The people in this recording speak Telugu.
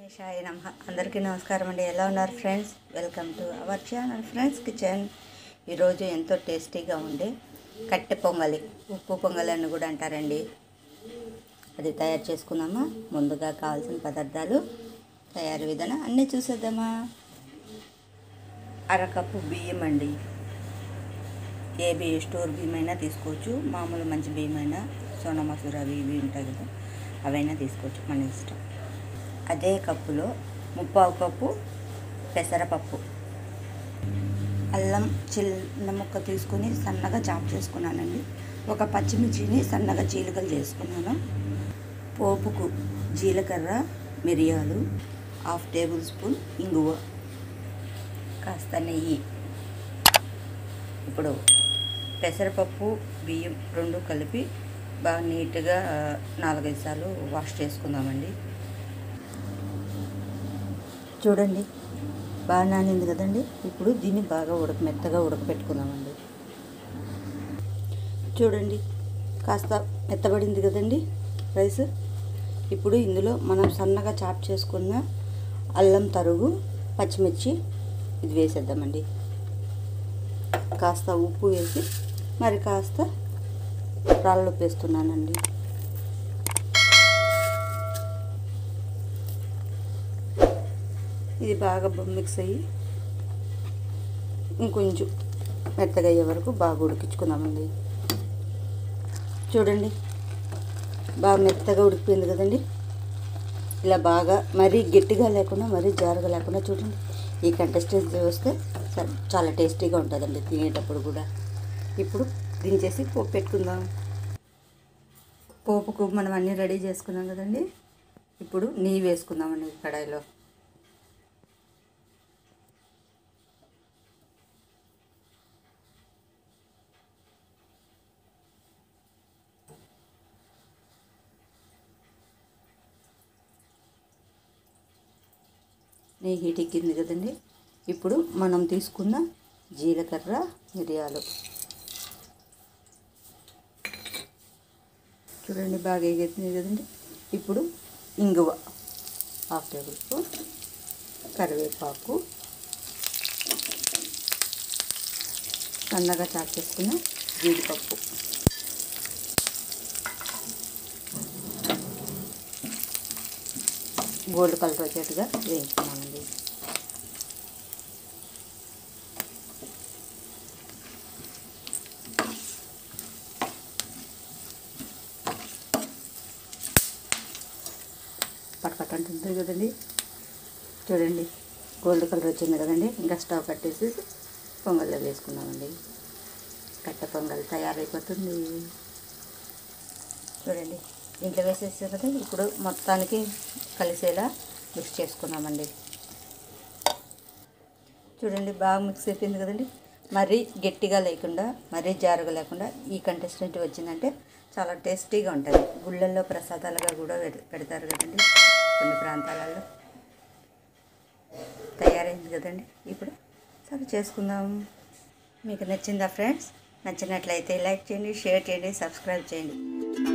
గణేశాయ నమ అందరికీ నమస్కారం అండి ఎలా ఉన్నారు friends welcome to our channel friends kitchen ఈరోజు ఎంతో టేస్టీగా ఉండే కట్టె పొంగలి ఉప్పు పొంగలి అని కూడా అంటారండి అది తయారు చేసుకుందామా ముందుగా కావాల్సిన పదార్థాలు తయారు విధానం అన్నీ చూసేద్దామా అరకప్పు బియ్యం అండి ఏ బియ్యం స్టోర్ బియ్యం అయినా తీసుకోవచ్చు మామూలు మంచి బియ్యం అయినా సోనా మసూర అవి ఇవి ఉంటాయి కదా అవైనా తీసుకోవచ్చు మన ఇష్టం అదే కప్పులో ముప్పావు కప్పు పెసరపప్పు అల్లం చిన్న ముక్క తీసుకొని సన్నగా చాప్ చేసుకున్నానండి ఒక పచ్చిమిర్చిని సన్నగా చీలికలు చేసుకున్నాను పోపుకు జీలకర్ర మిరియాలు హాఫ్ టేబుల్ స్పూన్ ఇంగువ కాస్త నెయ్యి ఇప్పుడు పెసరపప్పు బియ్యం రెండు కలిపి బాగా నీట్గా నాలుగైదు సార్లు వాష్ చేసుకుందామండి చూడండి బాగా నానింది కదండి ఇప్పుడు దీన్ని బాగా ఉడక మెత్తగా ఉడకపెట్టుకుందామండి చూడండి కాస్త మెత్తబడింది కదండి రైస్ ఇప్పుడు ఇందులో మనం సన్నగా చాప్ చేసుకున్న అల్లం తరుగు పచ్చిమిర్చి ఇది వేసేద్దామండి కాస్త ఉప్పు వేసి మరి కాస్త రాళ్ళు వేస్తున్నానండి ఇది బాగా మిక్స్ అయ్యి ఇంకొంచెం మెత్తగా అయ్యే వరకు బాగా ఉడికించుకుందామండి చూడండి బాగా మెత్తగా ఉడికిపోయింది కదండి ఇలా బాగా మరీ గట్టిగా లేకుండా మరీ జారుగా లేకుండా చూడండి ఈ కంటెస్టెన్స్ వస్తే చాలా టేస్టీగా ఉంటుందండి తినేటప్పుడు కూడా ఇప్పుడు దించేసి పోపు పెట్టుకుందాం పోపుకు మనం అన్నీ రెడీ చేసుకున్నాం కదండి ఇప్పుడు నెయ్యి వేసుకుందామండి కడాయిలో నెయ్యి హీట్ ఎక్కింది కదండి ఇప్పుడు మనం తీసుకున్న జీలకర్ర మిరియాలు చూడండి బాగా ఎగెత్తింది కదండి ఇప్పుడు ఇంగువ హాఫ్ టేబుల్ స్పూన్ కరివేపాకు సన్నగా చాట్ చేసుకున్న జీడిపప్పు గోల్డ్ కలర్ వచ్చేట్టుగా వేయించుకున్నామండి పటపట అంటుంది కదండి చూడండి గోల్డ్ కలర్ వచ్చింది కదండి ఇంకా స్టవ్ కట్టేసి పొంగల్లో వేసుకున్నామండి కట్ట పొంగల్ తయారైపోతుంది చూడండి ఇంట్లో వేసేసారు కదా ఇప్పుడు మొత్తానికి కలిసేలా మిక్స్ చేసుకున్నామండి చూడండి బాగా మిక్స్ అయిపోయింది కదండి మరీ గట్టిగా లేకుండా మరీ జారుగా లేకుండా ఈ కంటెస్టెంట్ వచ్చిందంటే చాలా టేస్టీగా ఉంటుంది గుళ్ళల్లో ప్రసాదాలుగా కూడా పెడతారు కదండి కొన్ని ప్రాంతాలలో తయారైంది కదండి ఇప్పుడు సరే చేసుకుందాం మీకు నచ్చిందా ఫ్రెండ్స్ నచ్చినట్లయితే లైక్ చేయండి షేర్ చేయండి సబ్స్క్రైబ్ చేయండి